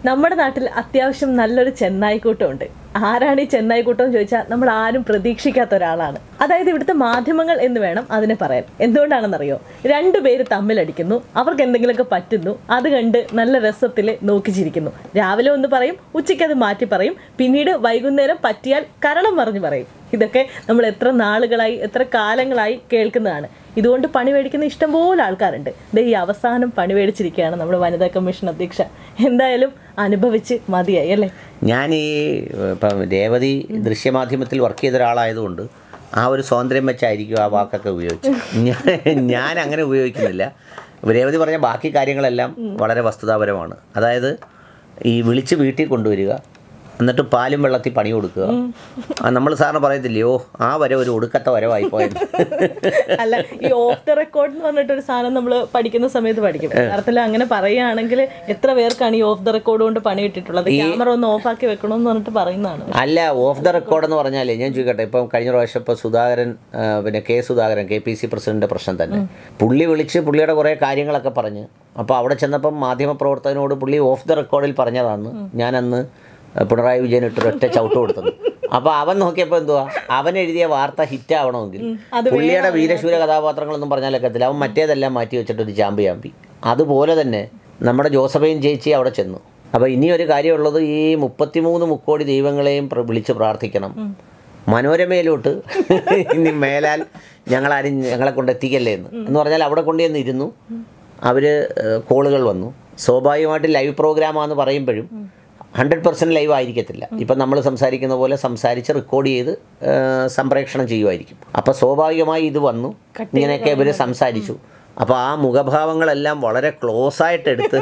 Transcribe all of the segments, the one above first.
നമ്മുടെ നാട്ടിൽ അത്യാവശ്യം നല്ലൊരു ചെന്നായിക്കൂട്ടമുണ്ട് ആരാണ് ഈ ചെന്നായിക്കൂട്ടം എന്ന് ചോദിച്ചാൽ നമ്മൾ ആരും പ്രതീക്ഷിക്കാത്ത ഒരാളാണ് അതായത് ഇവിടുത്തെ മാധ്യമങ്ങൾ എന്ന് വേണം അതിനെ പറയാൻ എന്തുകൊണ്ടാണെന്നറിയോ രണ്ടുപേര് തമ്മിലടിക്കുന്നു അവർക്ക് എന്തെങ്കിലുമൊക്കെ പറ്റുന്നു അത് കണ്ട് നല്ല രസത്തിൽ നോക്കിച്ചിരിക്കുന്നു രാവിലെ ഒന്ന് പറയും ഉച്ചയ്ക്ക് അത് മാറ്റി പറയും പിന്നീട് വൈകുന്നേരം പറ്റിയാൽ കരണം പറഞ്ഞു പറയും ഇതൊക്കെ നമ്മൾ എത്ര നാളുകളായി എത്ര കാലങ്ങളായി കേൾക്കുന്നതാണ് ഇതുകൊണ്ട് പണി മേടിക്കുന്ന ഇഷ്ടംപോലെ ആൾക്കാരുണ്ട് ദേ ഈ അവസാനം പണി മേടിച്ചിരിക്കുകയാണ് നമ്മുടെ വനിതാ കമ്മീഷൻ അധ്യക്ഷ എന്തായാലും അനുഭവിച്ച് മതിയായി അല്ലേ ഞാൻ ഈ ഇപ്പം രേവതി ദൃശ്യമാധ്യമത്തിൽ വർക്ക് ചെയ്ത ഒരാളായതുകൊണ്ട് ആ ഒരു സ്വാതന്ത്ര്യം വെച്ചായിരിക്കും ആ വാക്കൊക്കെ ഉപയോഗിച്ചു ഞാൻ ഞാൻ അങ്ങനെ ഉപയോഗിക്കുന്നില്ല രേവതി പറഞ്ഞ ബാക്കി കാര്യങ്ങളെല്ലാം വളരെ വസ്തുതാപരമാണ് അതായത് ഈ വിളിച്ച് വീട്ടിൽ കൊണ്ടുവരിക എന്നിട്ട് പാലും വെള്ളത്തിൽ പണി കൊടുക്കുക നമ്മൾ സാറിന് പറയത്തില്ലേ ഓ ആ വരെ ഒരു ഒടുക്കത്തെ വരവായി പോയത് അല്ല ഈ ഓഫ് ദ റെക്കോർഡ് എന്ന് പറഞ്ഞിട്ടൊരു സാധനം നമ്മൾ പഠിക്കുന്ന സമയത്ത് പഠിക്കും യഥാർത്ഥത്തിൽ അങ്ങനെ പറയുകയാണെങ്കിൽ എത്ര പേർക്കാണ് ഈ ഓഫ് ദ റെക്കോർഡ് കൊണ്ട് പണി കിട്ടിയിട്ടുള്ളത് ക്യാമറ ഒന്ന് ഓഫ് ആക്കി വെക്കണമെന്ന് പറഞ്ഞിട്ട് പറയുന്നതാണ് അല്ല ഓഫ് ദ റെക്കോർഡ് എന്ന് പറഞ്ഞാലേ ഞാൻ ചോദിക്കട്ടെ ഇപ്പം കഴിഞ്ഞ പ്രാവശ്യം ഇപ്പോൾ സുധാകരൻ ആ, പിന്നെ K Sudhakaran K P C president പ്രശ്നം തന്നെ പുള്ളി വിളിച്ച് പുള്ളിയുടെ കുറേ കാര്യങ്ങളൊക്കെ പറഞ്ഞ് അപ്പോൾ അവിടെ ചെന്നപ്പം മാധ്യമപ്രവർത്തകനോട് പുള്ളി ഓഫ് ദ റെക്കോർഡിൽ പറഞ്ഞതാണ് ഞാൻ അന്ന് പിണറായി വിജയൻ ഇട്ടൊരു ഒറ്റ ചവിട്ട് കൊടുത്തത് അപ്പോൾ അവൻ നോക്കിയപ്പോൾ എന്തുവാ അവൻ എഴുതിയ വാർത്ത ഹിറ്റ് ആവണമെങ്കിൽ പുള്ളിയുടെ വീരശൂര കഥാപാത്രങ്ങളൊന്നും പറഞ്ഞാലൊക്കത്തില്ല അവൻ മറ്റേതെല്ലാം മാറ്റി വെച്ചിട്ട് ഒരു ചാമ്പി ചാമ്പി അതുപോലെ തന്നെ നമ്മുടെ ജോസഫൈൻ ചേച്ചി അവിടെ ചെന്നു അപ്പോൾ ഇനി ഒരു കാര്യമുള്ളത് ഈ മുപ്പത്തിമൂന്ന് മുക്കോടി ദൈവങ്ങളെയും പ്ര- വിളിച്ച് പ്രാർത്ഥിക്കണം മനോരമയിലോട്ട് ഇനി മേലാൽ ഞങ്ങളാരും ഞങ്ങളെ കൊണ്ട് എത്തിക്കല്ലേ എന്ന് എന്ന് പറഞ്ഞാൽ അവിടെ കൊണ്ടുചെന്ന് ഇരുന്നു അവർ കോളുകൾ വന്നു സ്വാഭാവികമായിട്ട് ലൈവ് പ്രോഗ്രാമാന്ന് പറയുമ്പോഴും ഹൺഡ്രഡ് പെർസെൻറ്റ് ലൈവ് ആയിരിക്കത്തില്ല ഇപ്പം നമ്മൾ സംസാരിക്കുന്ന പോലെ സംസാരിച്ച് റെക്കോർഡ് ചെയ്ത് ആ, സംപ്രേഷണം ചെയ്യുമായിരിക്കും അപ്പോൾ സ്വാഭാവികമായി ഇത് വന്നു ഇങ്ങനെയൊക്കെ ഇവർ സംസാരിച്ചു അപ്പോൾ ആ മുഖഭാവങ്ങളെല്ലാം വളരെ ക്ലോസ് ആയിട്ട് എടുത്ത്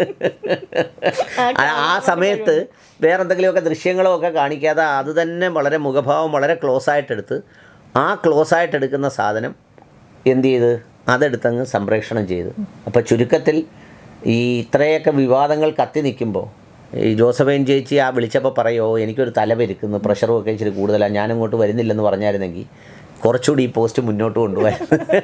ആ- ആ സമയത്ത് വേറെ എന്തെങ്കിലുമൊക്കെ ദൃശ്യങ്ങളോ ഒക്കെ കാണിക്കാതെ അത് തന്നെ വളരെ മുഖഭാവം വളരെ ക്ലോസ് ആയിട്ട് എടുത്ത് ആ ക്ലോസ് ആയിട്ട് എടുക്കുന്ന സാധനം എന്ത് ചെയ്ത് അതെടുത്തങ്ങ് സംപ്രേഷണം ചെയ്ത് അപ്പോൾ ചുരുക്കത്തിൽ ഈ ഇത്രയൊക്കെ വിവാദങ്ങൾ കത്തി നിൽക്കുമ്പോൾ ഈ ജോസഫൈൻ ചേച്ചി ആ വിളിച്ചപ്പോൾ പറയുമോ എനിക്കൊരു തലപെരുക്കുന്നു പ്രഷറും ഒക്കെ ഇച്ചിരി കൂടുതലാണ് ഞാനിങ്ങോട്ട് വരുന്നില്ലെന്ന് പറഞ്ഞായിരുന്നെങ്കിൽ കുറച്ചുകൂടി ഈ പോസ്റ്റ് മുന്നോട്ട് കൊണ്ടുപോകാൻ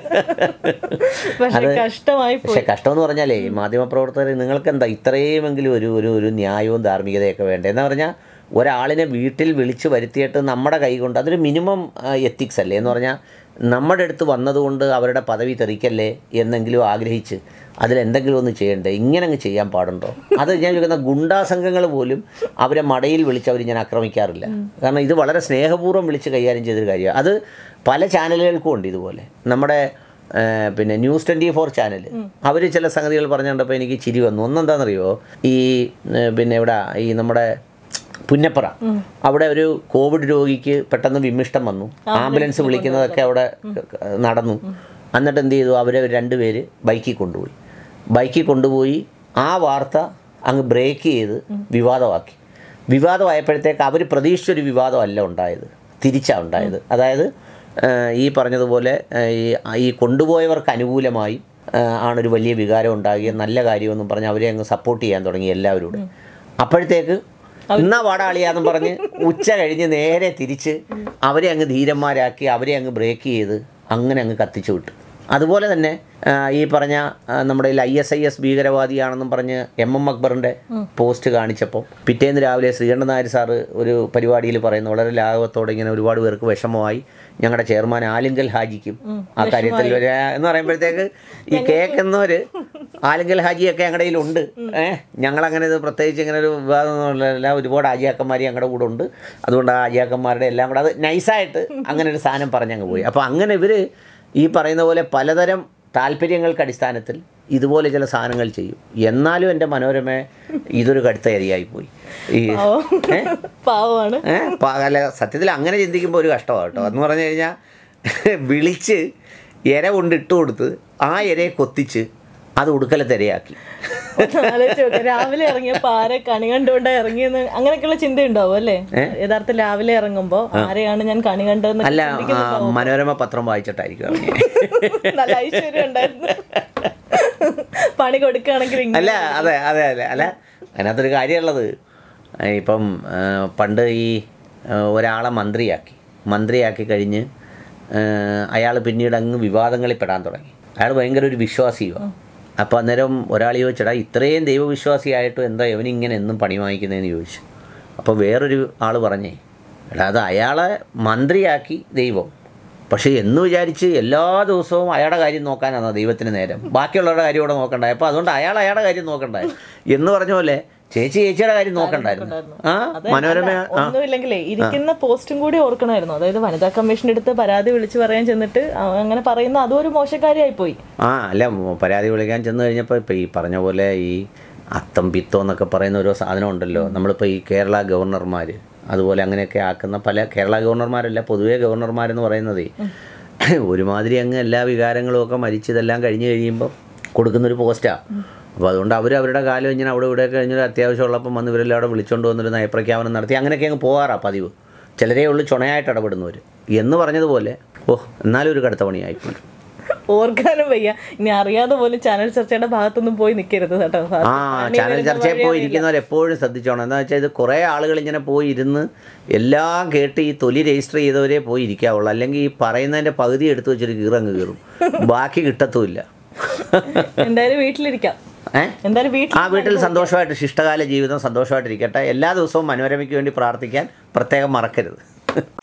പക്ഷെ കഷ്ടമായി പോയി പക്ഷെ കഷ്ടമെന്ന് പറഞ്ഞാലേ മാധ്യമപ്രവർത്തകർ നിങ്ങൾക്ക് എന്താ ഇത്രയുമെങ്കിലും ഒരു ഒരു ഒരു ന്യായവും ധാർമ്മികതയൊക്കെ വേണ്ടേ എന്ന് പറഞ്ഞാൽ ഒരാളിനെ വീട്ടിൽ വിളിച്ച് വരുത്തിയിട്ട് നമ്മുടെ കൈ കൊണ്ട് അതൊരു മിനിമം എത്തിക്സ് അല്ലേ എന്ന് പറഞ്ഞാൽ നമ്മുടെ അടുത്ത് വന്നതുകൊണ്ട് അവരുടെ പദവി തെറിക്കല്ലേ എന്നെങ്കിലും ആഗ്രഹിച്ച് അതിലെന്തെങ്കിലും ഒന്ന് ചെയ്യണ്ടേ ഇങ്ങനെ അങ്ങ് ചെയ്യാൻ പാടുണ്ടോ അത് ഞാൻ ചോദിക്കുന്ന ഗുണ്ടാ സംഘങ്ങൾ പോലും അവരെ മടയിൽ വിളിച്ച് അവർ ഞാൻ ആക്രമിക്കാറില്ല കാരണം ഇത് വളരെ സ്നേഹപൂർവ്വം വിളിച്ച് കൈകാര്യം ചെയ്തൊരു കാര്യമാണ് അത് പല ചാനലുകൾക്കും ഉണ്ട് ഇതുപോലെ നമ്മുടെ ആ, പിന്നെ ന്യൂസ് ട്വൻറ്റി ഫോർ ചാനൽ അവർ ചില സംഗതികൾ പറഞ്ഞു കണ്ടപ്പോൾ എനിക്ക് ചിരി വന്നു ഒന്നെന്താണെന്നറിയോ ഈ ഏ, പിന്നെ ഇവിടെ ഈ നമ്മുടെ പുന്നപ്പറ അവിടെ ഒരു കോവിഡ് രോഗിക്ക് പെട്ടെന്ന് വിമിഷ്ടം വന്നു ആംബുലൻസ് വിളിക്കുന്നതൊക്കെ അവിടെ നടന്നു എന്നിട്ട് എന്ത് ചെയ്തു അവരെ രണ്ടുപേര് ബൈക്കിൽ കൊണ്ടുപോയി ബൈക്കിൽ കൊണ്ടുപോയി ആ വാർത്ത അങ്ങ് ബ്രേക്ക് ചെയ്ത് വിവാദമാക്കി വിവാദമായപ്പോഴത്തേക്ക് അവർ പ്രതീക്ഷിച്ചൊരു വിവാദമല്ല ഉണ്ടായത് തിരിച്ചാണ് ഉണ്ടായത് അതായത് ആ, ഈ പറഞ്ഞതുപോലെ ആ, ഈ ഈ കൊണ്ടുപോയവർക്ക് അനുകൂലമായി ആ, ആണൊരു വലിയ വികാരം ഉണ്ടാകുക നല്ല കാര്യമെന്നും പറഞ്ഞ് അവരെ അങ്ങ് സപ്പോർട്ട് ചെയ്യാൻ തുടങ്ങി എല്ലാവരും കൂടെ അപ്പോഴത്തേക്ക് എന്നാ വാടാളിയാന്നും പറഞ്ഞ് ഉച്ച കഴിഞ്ഞ് നേരെ തിരിച്ച് അവരെ അങ്ങ് ധീരന്മാരാക്കി അവരെ അങ്ങ് ബ്രേക്ക് ചെയ്ത് അങ്ങനെ അങ്ങ് കത്തിച്ചു വിട്ടു അതുപോലെ തന്നെ ആ, ഈ പറഞ്ഞ ആ, നമ്മുടെ ഐ എസ് ഐ എസ് ഭീകരവാദിയാണെന്നും പറഞ്ഞ് എം എം അക്ബറിൻ്റെ പോസ്റ്റ് കാണിച്ചപ്പോൾ പിറ്റേന്ന് രാവിലെ ശ്രീകണ്ഠൻ നായർ സാറ് ഒരു പരിപാടിയിൽ പറയുന്നു വളരെ ലാഘവത്തോടെ ഇങ്ങനെ ഒരുപാട് പേർക്ക് വിഷമമായി ഞങ്ങളുടെ ചെയർമാൻ ആലിങ്കൽ ഹാജിക്കും ആ കാര്യത്തിൽ ഒരു എന്ന് പറയുമ്പോഴത്തേക്ക് ഈ കേൾക്കുന്നവർ ആലിങ്കൽ ഹാജിയൊക്കെ ഞങ്ങളുടെ കയ്യിലുണ്ട് ഏഹ് ഞങ്ങളങ്ങനെ ഇത് പ്രത്യേകിച്ച് ഇങ്ങനെ ഒരു വിവാദമൊന്നുമില്ല ഒരുപാട് ആജിയാക്കന്മാർ ഞങ്ങളുടെ കൂടെ ഉണ്ട് അതുകൊണ്ട് ആ ആജിയാക്കന്മാരുടെ എല്ലാം കൂടെ അത് നൈസായിട്ട് അങ്ങനെ ഒരു സാധനം പറഞ്ഞങ്ങ് പോയി അപ്പോൾ അങ്ങനെ ഇവർ ഈ പറയുന്ന പോലെ പലതരം താല്പര്യങ്ങൾക്ക് അടിസ്ഥാനത്തിൽ ഇതുപോലെ ചില സാധനങ്ങൾ ചെയ്യും എന്നാലും എൻ്റെ മനോരമ ഇതൊരു കടുത്ത അരിയായി പോയി ഈ ഏ? പാവമാണ് ഏ? പ- അല്ല സത്യത്തിൽ അങ്ങനെ ചിന്തിക്കുമ്പോൾ ഒരു കഷ്ടമാണ് കേട്ടോ എന്ന് പറഞ്ഞു കഴിഞ്ഞാൽ വിളിച്ച് ഇര കൊണ്ട് ഇട്ട് കൊടുത്ത് ആ ഇരയെ കൊത്തിച്ച് അത് ഉടുക്കലത്തെ ഇരയാക്കി ഒന്ന് ആലോചിച്ച് നോക്ക്. രാവിലെ ഇറങ്ങിയപ്പോ ആരെ കണി കണ്ടുകൊണ്ട് ഇറങ്ങിയെന്ന് അങ്ങനെയൊക്കെയുള്ള ചിന്ത ഉണ്ടാവും അല്ലേ യഥാർത്ഥ രാവിലെ ഇറങ്ങുമ്പോ ആരെയാണ് ഞാൻ കണി കണ്ടതെന്ന് അല്ല ആ, മനോരമ പത്രം വായിച്ചിട്ടായിരിക്കും ഇറങ്ങിയത്. നല്ല ഐശ്വര്യം ഉണ്ടായിരുന്നു പണി കൊടുക്കുകയാണെങ്കിൽ ഇങ്ങനെ അല്ല അതെ അതെ അതെ അല്ല അതിനകത്തൊരു കാര്യമുള്ളത് ആ, ഇപ്പം ആ, പണ്ട് ഈ ആ, ഒരാളെ മന്ത്രിയാക്കി മന്ത്രിയാക്കി കഴിഞ്ഞ് അയാൾ പിന്നീട് അങ്ങ് വിവാദങ്ങളിൽ പെടാൻ തുടങ്ങി അയാൾ ഭയങ്കര ഒരു വിശ്വാസിയുമാണ് അപ്പോൾ അന്നേരം ഒരാൾ ചോദിച്ചടാ ഇത്രയും ദൈവവിശ്വാസിയായിട്ടും എന്താ ഇവനിങ്ങനെ എന്നും പണി വാങ്ങിക്കുന്നതെന്ന് ചോദിച്ചു അപ്പോൾ വേറൊരു ആൾ പറഞ്ഞേ എടാ അത് അയാളെ മന്ത്രിയാക്കി ദൈവം പക്ഷേ എന്ന് വിചാരിച്ച് എല്ലാ ദിവസവും അയാളുടെ കാര്യം നോക്കാനാണ് ദൈവത്തിന് നേരം ബാക്കിയുള്ളവരുടെ കാര്യം കൂടെ നോക്കണ്ടായി അപ്പോൾ അതുകൊണ്ട് അയാൾ അയാളുടെ കാര്യം നോക്കണ്ടായി എന്ന് പറഞ്ഞ പോലെ ചേച്ചി ചേച്ചിയുടെ കാര്യം നോക്കണ്ടായിരുന്നു ആ മനോരമ ആ ഒന്നുമില്ലെങ്കിലേ ഇരിക്കുന്ന പോസ്റ്റും കൂടി ഓർക്കണമായിരുന്നു അതായത് വനിതാ കമ്മീഷന്റെ അടുത്ത് പരാതി വിളിച്ചു പറയാൻ ചെന്നിട്ട് അ- അങ്ങനെ പറയുന്ന അതും ഒരു മോശക്കാരിയായി പോയി ആ അല്ല മ- പരാതി വിളിക്കാൻ ചെന്ന് കഴിഞ്ഞപ്പോൾ ഇപ്പോൾ ഈ പറഞ്ഞ പോലെ ഈ അത്തം പിത്തം എന്നൊക്കെ പറയുന്ന ഓരോ സാധനം ഉണ്ടല്ലോ നമ്മളിപ്പോൾ ഈ കേരള ഗവർണർമാർ അതുപോലെ അങ്ങനെയൊക്കെ ആക്കുന്ന പല കേരള ഗവർണർമാരല്ല പൊതുവേ ഗവർണർമാരെന്ന് പറയുന്നതേ ഒരുമാതിരി അങ്ങ് എല്ലാ വികാരങ്ങളും ഒക്കെ മരിച്ചതെല്ലാം കഴിഞ്ഞ് കഴിയുമ്പോൾ കൊടുക്കുന്നൊരു പോസ്റ്റാണ് അപ്പോൾ അതുകൊണ്ട് അവർ അവരുടെ കാലം ഇങ്ങനെ അവിടെ ഇവിടെ കഴിഞ്ഞൊരു അത്യാവശ്യമുള്ളപ്പം വന്ന് ഇവരെല്ലാം അവിടെ വിളിച്ചുകൊണ്ട് വന്നൊരു നയപ്രഖ്യാപനം നടത്തി അങ്ങനെയൊക്കെ അങ്ങ് പോകാറാണ് പതിവ് ചിലരേ ഉള്ളൂ ചുണയായിട്ട് ഇടപെടുന്നവർ എന്ന് പറഞ്ഞതുപോലെ ഓ എന്നാലും ഒരു കടുത്ത പണിയായിപ്പോയി ഓർക്കാനും വയ്യ ഇനി അറിയാതെ പോലും ചാനൽ ചർച്ചയുടെ ഭാഗത്തൊന്നും പോയി നിൽക്കരുത് കേട്ടോ ആ ചാനൽ ചർച്ചയിൽ പോയി ഇരിക്കുന്നവർ എപ്പോഴും ശ്രദ്ധിച്ചോണം എന്താ വെച്ചാൽ ഇത് കുറേ ആളുകൾ ഇങ്ങനെ പോയി ഇരുന്ന് എല്ലാം കേട്ട് ഈ തൊലി രജിസ്റ്റർ ചെയ്തവരെ പോയി ഇരിക്കാവുള്ളൂ അല്ലെങ്കിൽ ഈ പറയുന്നതിൻ്റെ പകുതി എടുത്തു വെച്ചൊരു കീറങ്ങ് കീറും ബാക്കി കിട്ടത്തുമില്ല എന്തായാലും വീട്ടിലിരിക്കാം ഏ എന്തായാലും വീട്ടിൽ ആ വീട്ടിൽ സന്തോഷമായിട്ട് ശിഷ്ടകാല ജീവിതം സന്തോഷമായിട്ടിരിക്കട്ടെ എല്ലാ ദിവസവും മനോരമയ്ക്ക് വേണ്ടി പ്രാർത്ഥിക്കാൻ പ്രത്യേകം മറക്കരുത്